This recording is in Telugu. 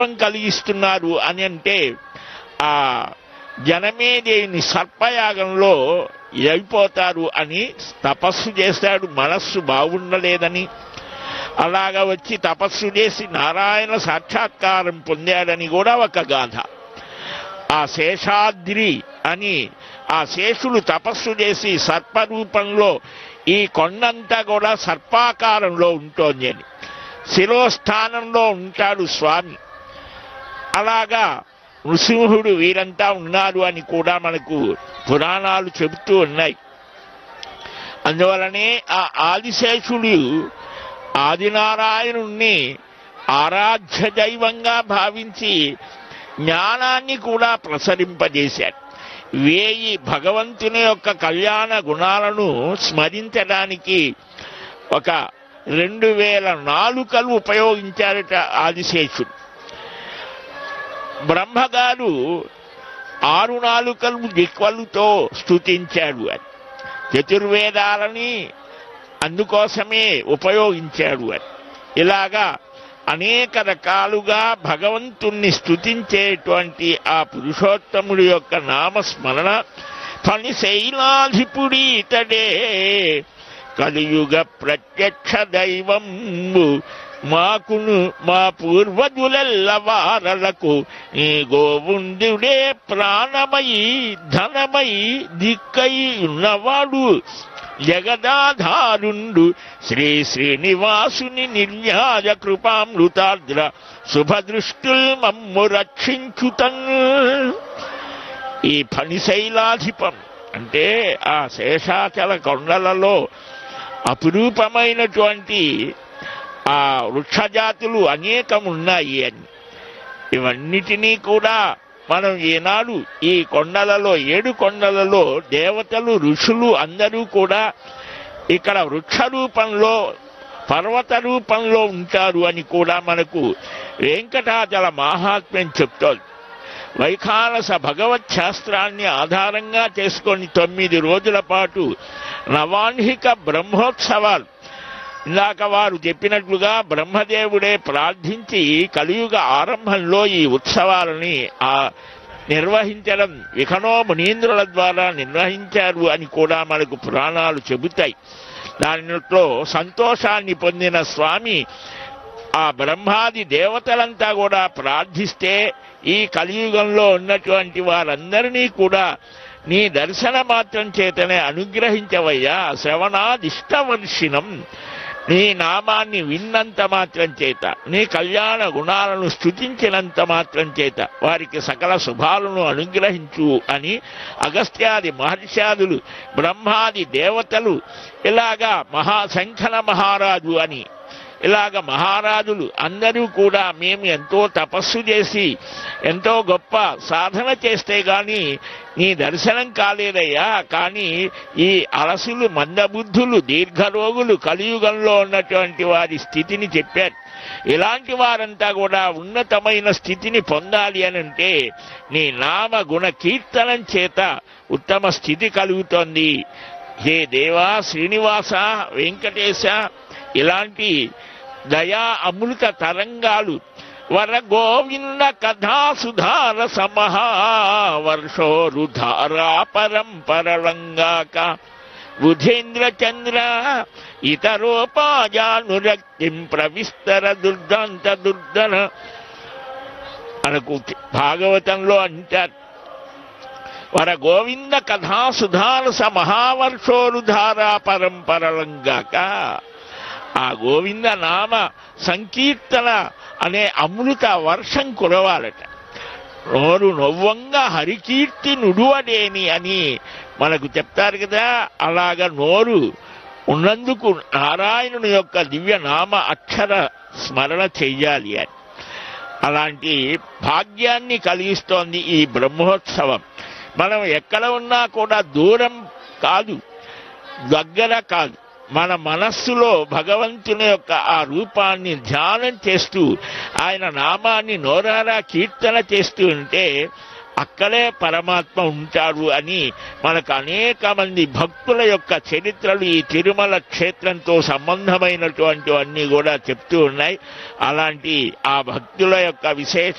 లాభం కలిగిస్తున్నారు అని అంటే ఆ జనమేదేవిని సర్పయాగంలో అయిపోతారు అని తపస్సు చేశాడు మనస్సు బాగుండలేదని అలాగా వచ్చి తపస్సు చేసి నారాయణ సాక్షాత్కారం పొందాడని కూడా ఒక గాథ ఆ శేషాద్రి అని ఆ శేషులు తపస్సు చేసి సర్పరూపంలో ఈ కొండంతా కూడా సర్పాకారంలో ఉంటోంది అని శిరోస్థానంలో ఉంటాడు స్వామి అలాగా నృసింహుడు వీరంతా ఉన్నారు అని కూడా మనకు పురాణాలు చెబుతూ ఉన్నాయి అందువలనే ఆ ఆదిశేషుడు ఆదినారాయణుణ్ణి ఆరాధ్య దైవంగా భావించి జ్ఞానాన్ని కూడా ప్రసరింపజేశాడు వేయి భగవంతుని యొక్క కళ్యాణ గుణాలను స్మరించడానికి ఒక రెండు వేల నాలుకలు ఉపయోగించారట ఆదిశేషుడు బ్రహ్మగారు ఆరు నాలుకలు దిక్వలుతో స్తుతించాడు అని చతుర్వేదాలని అందుకోసమే ఉపయోగించాడు అని ఇలాగా అనేక రకాలుగా భగవంతుణ్ణి స్తుతించేటువంటి ఆ పురుషోత్తముడి యొక్క నామస్మరణ పని శైలాధిపుడి ఇతడే కలియుగ ప్రత్యక్ష దైవంబు మాకును మా పూర్వజులెల్ల వారలకు ఈ గోవుందుడే ప్రాణమయి ధనమయి దిక్కై ఉన్నవాడు జగదాధారుండు శ్రీ శ్రీనివాసుని నిర్యాజ కృపామృతాద్ర శుభదృష్టుల్ మమ్ము రక్షించుతన్ ఈ ఫణిశైలాధిపం అంటే ఆ శేషాచల కొండలలో అపురూపమైనటువంటి ఆ వృక్షజాతులు అనేకం ఉన్నాయి అని ఇవన్నిటినీ కూడా మనం ఈనాడు ఈ కొండలలో ఏడు కొండలలో దేవతలు ఋషులు అందరూ కూడా ఇక్కడ వృక్ష రూపంలో పర్వత రూపంలో ఉంటారు అని కూడా మనకు వెంకటాచల మహాత్మ్యం చెప్తోంది వైఖానస భగవత్ శాస్త్రాన్ని ఆధారంగా చేసుకొని తొమ్మిది రోజుల పాటు నవాన్హిక బ్రహ్మోత్సవాలు ఇందాక వారు చెప్పినట్లుగా బ్రహ్మదేవుడే ప్రార్థించి కలియుగ ఆరంభంలో ఈ ఉత్సవాలని ఆ నిర్వహించడం విఖనో మునీంద్రుల ద్వారా నిర్వహించారు అని కూడా మనకు పురాణాలు చెబుతాయి దానిలో సంతోషాన్ని పొందిన స్వామి ఆ బ్రహ్మాది దేవతలంతా కూడా ప్రార్థిస్తే ఈ కలియుగంలో ఉన్నటువంటి వారందరినీ కూడా నీ దర్శన మాత్రం చేతనే అనుగ్రహించవయ్యా శ్రవణాదిష్టవర్షిణం నీ నామాన్ని విన్నంత మాత్రం చేత నీ కళ్యాణ గుణాలను స్థుతించినంత మాత్రం చేత వారికి సకల శుభాలను అనుగ్రహించు అని అగస్త్యాది మహర్షాదులు బ్రహ్మాది దేవతలు ఇలాగా మహాశంఖన మహారాజు అని ఇలాగ మహారాజులు అందరూ కూడా మేము ఎంతో తపస్సు చేసి ఎంతో గొప్ప సాధన చేస్తే గాని నీ దర్శనం కాలేదయ్యా కానీ ఈ అలసులు మందబుద్ధులు దీర్ఘరోగులు కలియుగంలో ఉన్నటువంటి వారి స్థితిని చెప్పారు ఇలాంటి వారంతా కూడా ఉన్నతమైన స్థితిని పొందాలి అని అంటే నీ నామ గుణ కీర్తనం చేత ఉత్తమ స్థితి కలుగుతోంది హే దేవా శ్రీనివాస వెంకటేశ ఇలాంటి దయా అమృత తరంగాలు వర గోవింద కథా సుధార సమహావర్షోరుధారా పరంపరలంగాక బుధేంద్ర చంద్ర ఇతరోపాజానురక్తిం ప్రవిస్తర దుర్దాంత దుర్ధన మనకు భాగవతంలో అంటారు వర గోవింద కథా సుధారస మహావర్షోరుధారా పరంపరలంగాక ఆ గోవింద నామ సంకీర్తన అనే అమృత వర్షం కురవాలట నోరు నవ్వంగా హరికీర్తి నుడువడేని అని మనకు చెప్తారు కదా అలాగ నోరు ఉన్నందుకు నారాయణుని యొక్క దివ్య నామ అక్షర స్మరణ చెయ్యాలి అని అలాంటి భాగ్యాన్ని కలిగిస్తోంది ఈ బ్రహ్మోత్సవం మనం ఎక్కడ ఉన్నా కూడా దూరం కాదు దగ్గర కాదు మన మనస్సులో భగవంతుని యొక్క ఆ రూపాన్ని ధ్యానం చేస్తూ ఆయన నామాన్ని నోరారా కీర్తన చేస్తూ ఉంటే అక్కడే పరమాత్మ ఉంటాడు అని మనకు అనేక మంది భక్తుల యొక్క చరిత్రలు ఈ తిరుమల క్షేత్రంతో సంబంధమైనటువంటివన్నీ కూడా చెప్తూ ఉన్నాయి అలాంటి ఆ భక్తుల యొక్క విశేష